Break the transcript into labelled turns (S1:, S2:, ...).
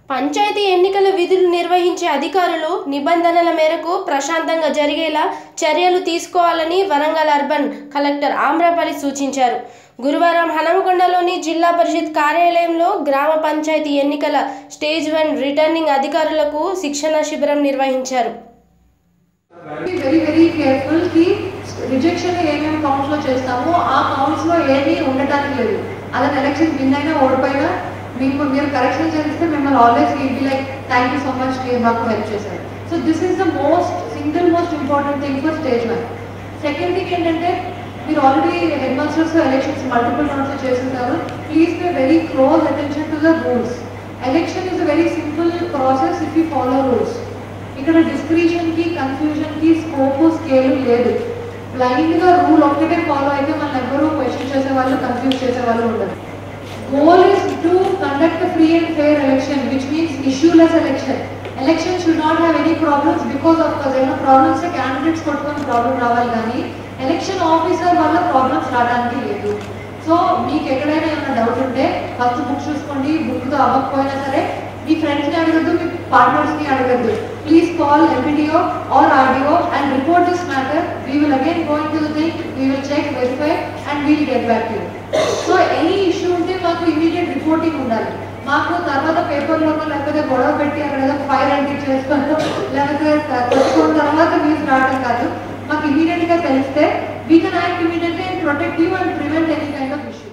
S1: పంచాయతీ ఎన్నికల విధులు నిర్వహించే అధికారులు నిబంధనల మేరకు ప్రశాంతంగా జరిగేలా చర్యలు తీసుకోవాలని వరంగల్ అర్బన్ కలెక్టర్ ఆమ్రపల్లి సూచించారు గురువారం హనుమకొండలోని జిల్లా పరిషత్ కార్యాలయంలో గ్రామ పంచాయతీ ఎన్నికల స్టేజ్ వన్ రిటర్నింగ్ అధికారులకు శిక్షణ శిబిరం నిర్వహించారు
S2: వెరీ వెరీ కేర్ఫుల్ కి రిజెక్షన్ ఏమేమి కౌంట్స్ లో చేస్తామో ఆ కౌంట్స్ లో ఏది ఉండటానికి లేదు అలా ఎలక్షన్ విన్ అయినా ఓడిపోయినా మీకు మీరు కరెక్షన్ చేస్తే మిమ్మల్ని always will be like thank you so much మీరు మాకు హెల్ప్ చేశారు so this is the most single most important thing for stage one second thing ఏంటంటే మీరు already head masters elections multiple rounds చేస్తుంటారు please pay very close attention to the rules election is a very simple process if you follow rules ఇక్కడ discretion కి confusion కి scope scale లేదు blind గా rule ఒక్కటే follow అయితే మన ఎవరు క్వశ్చన్ చేసే వాళ్ళు కన్ఫ్యూజ్ చేసే వాళ్ళు ఉండదు goal is to conduct free and fair election which means issueless election election should not have any problems because of ఏమైనా ప్రాబ్లమ్స్ క్యాండిడేట్స్ కొట్టుకొని ప్రాబ్లం రావాలి కానీ ఎలక్షన్ ఆఫీసర్ వల్ల ప్రాబ్లమ్స్ రావడానికి లేదు సో మీకు ఎక్కడైనా ఏమైనా డౌట్ ఉంటే ఫస్ట్ బుక్ చూసుకోండి బుక్తో అవ్వకపోయినా సరే మీ ఫ్రెండ్స్ని అడగద్దు మీ పార్ట్నర్స్ని అడగద్దు please call MPDO or RDO and report this matter we will again going to think we will check verify and we'll get back you so any issue ఉంటే మాకు ఇమీడియట్ రిపోర్టింగ్ ఉండాలి మాకు తర్వాత పేపర్లోనో లేకపోతే గొడవ పెట్టి అక్కడ ఏదో ఫైర్ ఎంట్రీ చేసుకోవడం లేకపోతే కొట్టుకున్న తర్వాత న్యూస్ రావడం కాదు మాకు ఇమీడియట్ గా తెలిస్తే we can act immediately and protect you and prevent any kind of issue